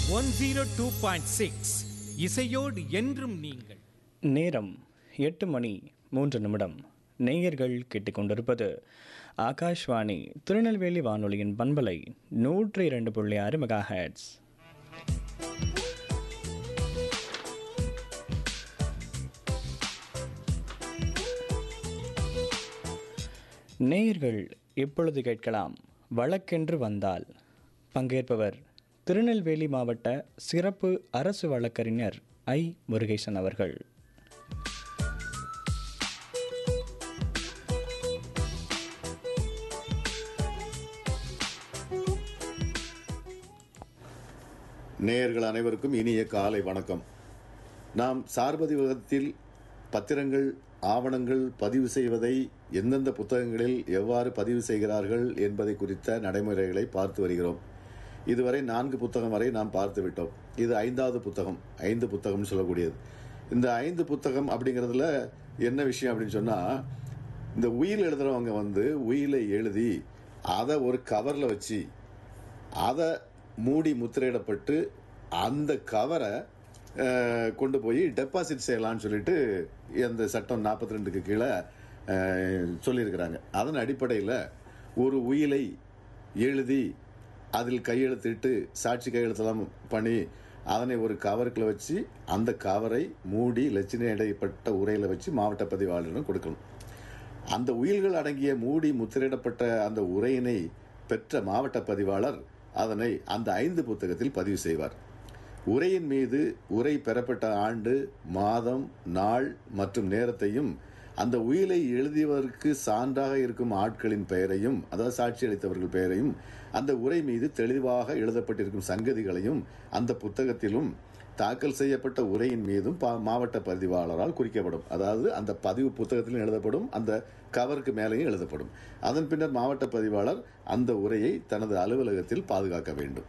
one zero two point six இசையோடு என்றும் நீங்கள் நேரம் எட்டு மணி மூன்று நிமிடம் நேயர்கள் கேட்டுக்கொண்டிருப்பது ஆகாஷ்வாணி திருநெல்வேலி வானொலியின் பண்பலை நூற்றி இரண்டு புள்ளி ஆறு மெகா ஹெட்ஸ் நேயர்கள் இப்பொழுது கேட்கலாம் வழக்கென்று வந்தால் பங்கேற்பவர் திருநெல்வேலி மாவட்ட சிறப்பு அரசு வழக்கறிஞர் ஐ முருகேசன் அவர்கள் நேயர்கள் அனைவருக்கும் இனிய காலை வணக்கம் நாம் சார்பதிவகத்தில் பத்திரங்கள் ஆவணங்கள் பதிவு செய்வதை எந்தெந்த புத்தகங்களில் எவ்வாறு பதிவு செய்கிறார்கள் என்பதை குறித்த நடைமுறைகளை பார்த்து வருகிறோம் இதுவரை நான்கு புத்தகம் வரை நாம் பார்த்து விட்டோம் இது ஐந்தாவது புத்தகம் ஐந்து புத்தகம்னு சொல்லக்கூடியது இந்த ஐந்து புத்தகம் அப்படிங்கிறதுல என்ன விஷயம் அப்படின்னு சொன்னால் இந்த உயில் எழுதுறவங்க வந்து உயிலை எழுதி அதை ஒரு கவரில் வச்சு அதை மூடி முத்திரையிடப்பட்டு அந்த கவரை அஹ், கொண்டு போய் டெபாசிட் செய்யலாம்னு சொல்லிட்டு அந்த சட்டம் நாற்பத்தி ரெண்டுக்கு கீழே அஹ், சொல்லியிருக்கிறாங்க அதன் அடிப்படையில் ஒரு உயிலை எழுதி அதில் கையெழுத்திட்டு சாட்சி கையெழுத்தெல்லாம் பண்ணி அதனை ஒரு கவருக்குள்ள வச்சு அந்த கவரை மூடி லட்சணை இடைப்பட்ட உரையில் வச்சு மாவட்ட பதிவாளரிடம் கொடுக்கணும் அந்த உயில்கள் அடங்கிய மூடி முத்திரையிடப்பட்ட அந்த உரையினை பெற்ற மாவட்ட பதிவாளர் அதனை அந்த ஐந்து புத்தகத்தில் பதிவு செய்வார் உரையின் மீது உரை பெறப்பட்ட ஆண்டு மாதம் நாள் மற்றும் நேரத்தையும் அந்த உயிலை எழுதியவருக்கு சான்றாக இருக்கும் ஆட்களின் பெயரையும் அதாவது சாட்சி அளித்தவர்கள் பெயரையும் அந்த உரை மீது தெளிவாக எழுதப்பட்டிருக்கும் சங்கதிகளையும் அந்த புத்தகத்திலும் தாக்கல் செய்யப்பட்ட உரையின் மீதும் பா- மாவட்ட பதிவாளரால் குறிக்கப்படும் அதாவது அந்த பதிவு புத்தகத்திலும் எழுதப்படும் அந்த கவருக்கு மேலேயும் எழுதப்படும் அதன் பின்னர் மாவட்ட பதிவாளர் அந்த உரையை தனது அலுவலகத்தில் பாதுகாக்க வேண்டும்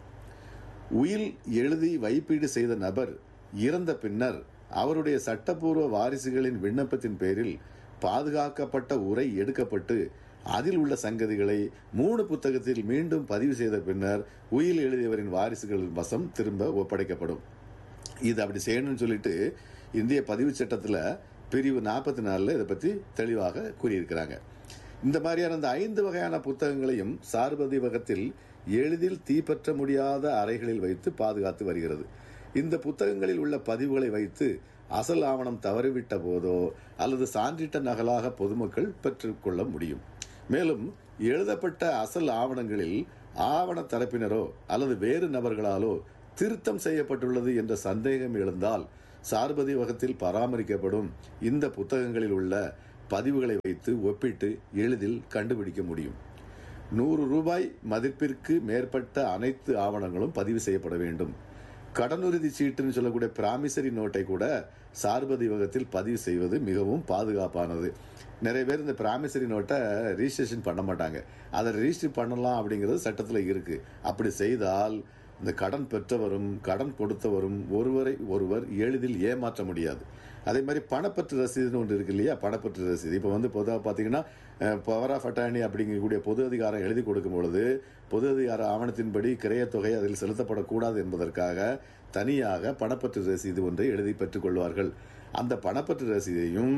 உயில் எழுதி வைப்பீடு செய்த நபர் இறந்த பின்னர் அவருடைய சட்டப்பூர்வ வாரிசுகளின் விண்ணப்பத்தின் பேரில் பாதுகாக்கப்பட்ட உரை எடுக்கப்பட்டு அதில் உள்ள சங்கதிகளை மூணு புத்தகத்தில் மீண்டும் பதிவு செய்த பின்னர் உயில் எழுதியவரின் வாரிசுகளின் வசம் திரும்ப ஒப்படைக்கப்படும் இது அப்படி செய்யணும்னு சொல்லிட்டு இந்திய பதிவு சட்டத்தில் பிரிவு நாற்பத்தி நாலில் இதை பற்றி தெளிவாக கூறியிருக்கிறாங்க இந்த மாதிரியான அந்த ஐந்து வகையான புத்தகங்களையும் சார்பதிவகத்தில் எளிதில் தீப்பற்ற முடியாத அறைகளில் வைத்து பாதுகாத்து வருகிறது இந்த புத்தகங்களில் உள்ள பதிவுகளை வைத்து அசல் ஆவணம் தவறிவிட்ட போதோ அல்லது சான்றிட்ட நகலாக பொதுமக்கள் பெற்றுக்கொள்ள முடியும் மேலும் எழுதப்பட்ட அசல் ஆவணங்களில் ஆவண தரப்பினரோ அல்லது வேறு நபர்களாலோ திருத்தம் செய்யப்பட்டுள்ளது என்ற சந்தேகம் எழுந்தால் சார்பதிவகத்தில் பராமரிக்கப்படும் இந்த புத்தகங்களில் உள்ள பதிவுகளை வைத்து ஒப்பிட்டு எளிதில் கண்டுபிடிக்க முடியும் நூறு ரூபாய் மதிப்பிற்கு மேற்பட்ட அனைத்து ஆவணங்களும் பதிவு செய்யப்பட வேண்டும் கடனுறுதி சீட்டுன்னு சொல்லக்கூடிய பிராமிசரி நோட்டை கூட சார்பதிவகத்தில் பதிவு செய்வது மிகவும் பாதுகாப்பானது நிறைய பேர் இந்த பிராமிசரி நோட்டை ரிஜிஸ்ட்ரேஷன் பண்ண மாட்டாங்க அதை ரிஜிஸ்டர் பண்ணலாம் அப்படிங்கிறது சட்டத்தில் இருக்கு அப்படி செய்தால் இந்த கடன் பெற்றவரும் கடன் கொடுத்தவரும் ஒருவரை ஒருவர் எளிதில் ஏமாற்ற முடியாது அதே மாதிரி பணப்பற்று ரசீதுன்னு ஒன்று இருக்கு இல்லையா பணப்பற்று ரசீது இப்போ வந்து பொதுவாக பார்த்தீங்கன்னா பவர் ஆஃப் அட்டானி அப்படிங்கக்கூடிய பொது அதிகாரம் எழுதி கொடுக்கும் பொழுது பொது அதிகார ஆவணத்தின்படி கிரையத்தொகை அதில் செலுத்தப்படக்கூடாது என்பதற்காக தனியாக பணப்பற்று ரசீது ஒன்றை எழுதி பெற்றுக்கொள்வார்கள் அந்த பணப்பற்று ரசீதையும்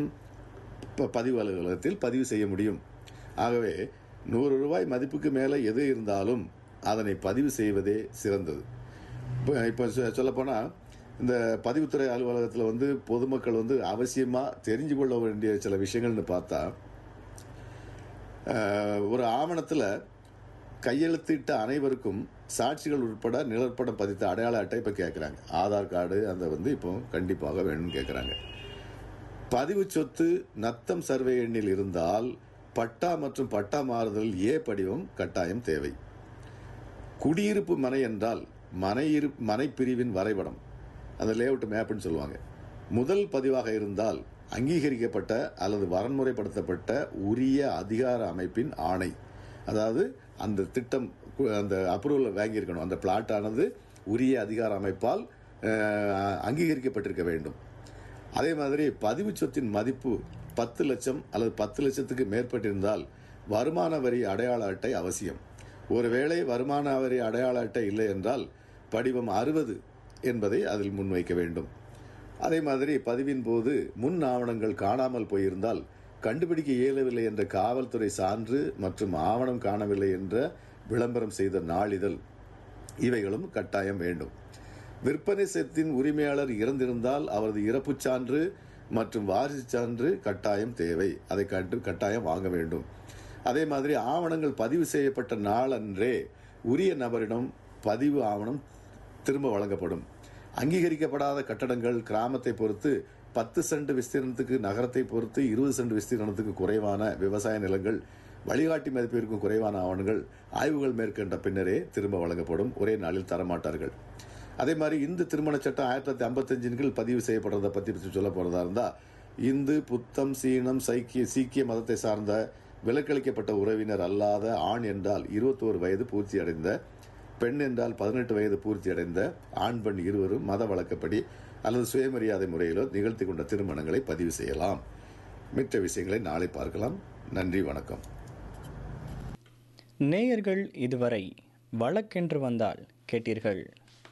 ப- பதிவு அலுவலகத்தில் பதிவு செய்ய முடியும் ஆகவே நூறு ரூபாய் மதிப்புக்கு மேலே எது இருந்தாலும் அதனை பதிவு செய்வதே சிறந்தது இப்போ இப்போ சொல்லப்போனால் இந்த பதிவுத்துறை அலுவலகத்தில் வந்து பொதுமக்கள் வந்து அவசியமாக தெரிஞ்சு கொள்ள வேண்டிய சில விஷயங்கள்னு பார்த்தா அஹ், ஒரு ஆவணத்தில் கையெழுத்திட்ட அனைவருக்கும் சாட்சிகள் உட்பட நிழற்படம் பதித்த அடையாள அட்டை இப்போ கேட்குறாங்க ஆதார் கார்டு அந்த வந்து இப்போ கண்டிப்பாக வேணும்னு கேட்குறாங்க பதிவு சொத்து நத்தம் சர்வே எண்ணில் இருந்தால் பட்டா மற்றும் பட்டா மாறுதல் ஏ படிவம் கட்டாயம் தேவை குடியிருப்பு மனை என்றால் மனை இரு மனை பிரிவின் வரைபடம் அந்த லேஅவுட் மேப்னு சொல்லுவாங்க முதல் பதிவாக இருந்தால் அங்கீகரிக்கப்பட்ட அல்லது வரன்முறைப்படுத்தப்பட்ட உரிய அதிகார அமைப்பின் ஆணை அதாவது அந்த திட்டம் கு- அந்த அப்ரூவல் வாங்கியிருக்கணும் அந்த பிளாட் ஆனது உரிய அதிகார அமைப்பால் அஹ், அங்கீகரிக்கப்பட்டிருக்க வேண்டும் அதே மாதிரி பதிவு சொத்தின் மதிப்பு பத்து லட்சம் அல்லது பத்து லட்சத்துக்கு மேற்பட்டிருந்தால் வருமான வரி அடையாள அட்டை அவசியம் ஒருவேளை வருமான வரி அடையாள அட்டை இல்லை என்றால் படிவம் அறுபது என்பதை அதில் முன்வைக்க வேண்டும் அதே மாதிரி பதிவின் போது முன் ஆவணங்கள் காணாமல் போயிருந்தால் கண்டுபிடிக்க இயலவில்லை என்ற காவல்துறை சான்று மற்றும் ஆவணம் காணவில்லை என்ற விளம்பரம் செய்த நாளிதழ் இவைகளும் கட்டாயம் வேண்டும் விற்பனை சொத்தின் உரிமையாளர் இறந்திருந்தால் அவரது இறப்புச் சான்று மற்றும் வாரிசு சான்று கட்டாயம் தேவை அதை கட்டு கட்டாயம் வாங்க வேண்டும் அதே மாதிரி ஆவணங்கள் பதிவு செய்யப்பட்ட நாளன்றே உரிய நபரிடம் பதிவு ஆவணம் திரும்ப வழங்கப்படும் அங்கீகரிக்கப்படாத கட்டடங்கள் கிராமத்தை பொறுத்து பத்து சென்ட் விஸ்தீரணத்துக்கு நகரத்தை பொறுத்து இருபது சென்ட் விஸ்தீரணத்துக்கு குறைவான விவசாய நிலங்கள் வழிகாட்டி மதிப்பிற்கும் குறைவான ஆவணங்கள் ஆய்வுகள் மேற்கொண்ட பின்னரே திரும்ப வழங்கப்படும் ஒரே நாளில் தரமாட்டார்கள் அதே மாதிரி இந்து திருமண சட்டம் ஆயிரத்தி தொள்ளாயிரத்தி ஐம்பத்தஞ்சின் கீழ் பதிவு செய்யப்படுறதை பற்றி பற்றி சொல்ல போகிறதா இருந்தால் இந்து புத்தம் சீனம் சைக்கிய சீக்கிய மதத்தை சார்ந்த விலக்களிக்கப்பட்ட உறவினர் அல்லாத ஆண் என்றால் இருபத்தோரு வயது பூர்த்தி அடைந்த பெண் என்றால் பதினெட்டு வயது பூர்த்தி அடைந்த ஆண் பெண் இருவரும் மத வழக்கப்படி அல்லது சுயமரியாதை முறையிலோ நிகழ்த்தி கொண்ட திருமணங்களை பதிவு செய்யலாம் மித்த விஷயங்களை நாளை பார்க்கலாம் நன்றி வணக்கம் நேயர்கள் இதுவரை வழக்கென்று வந்தால் கேட்டீர்கள்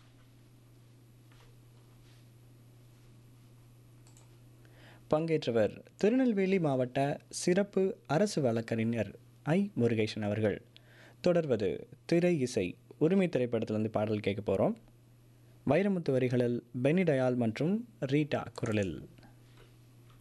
பங்கேற்றவர் திருநெல்வேலி மாவட்ட சிறப்பு அரசு வழக்கறிஞர் ஐ முருகேசன் அவர்கள் தொடர்வது திரை இசை உரிமை திரைப்படத்திலிருந்து பாடல் கேட்க போகிறோம் வைரமுத்து வரிகளில் பெனி டயால் மற்றும் ரீட்டா குரலில்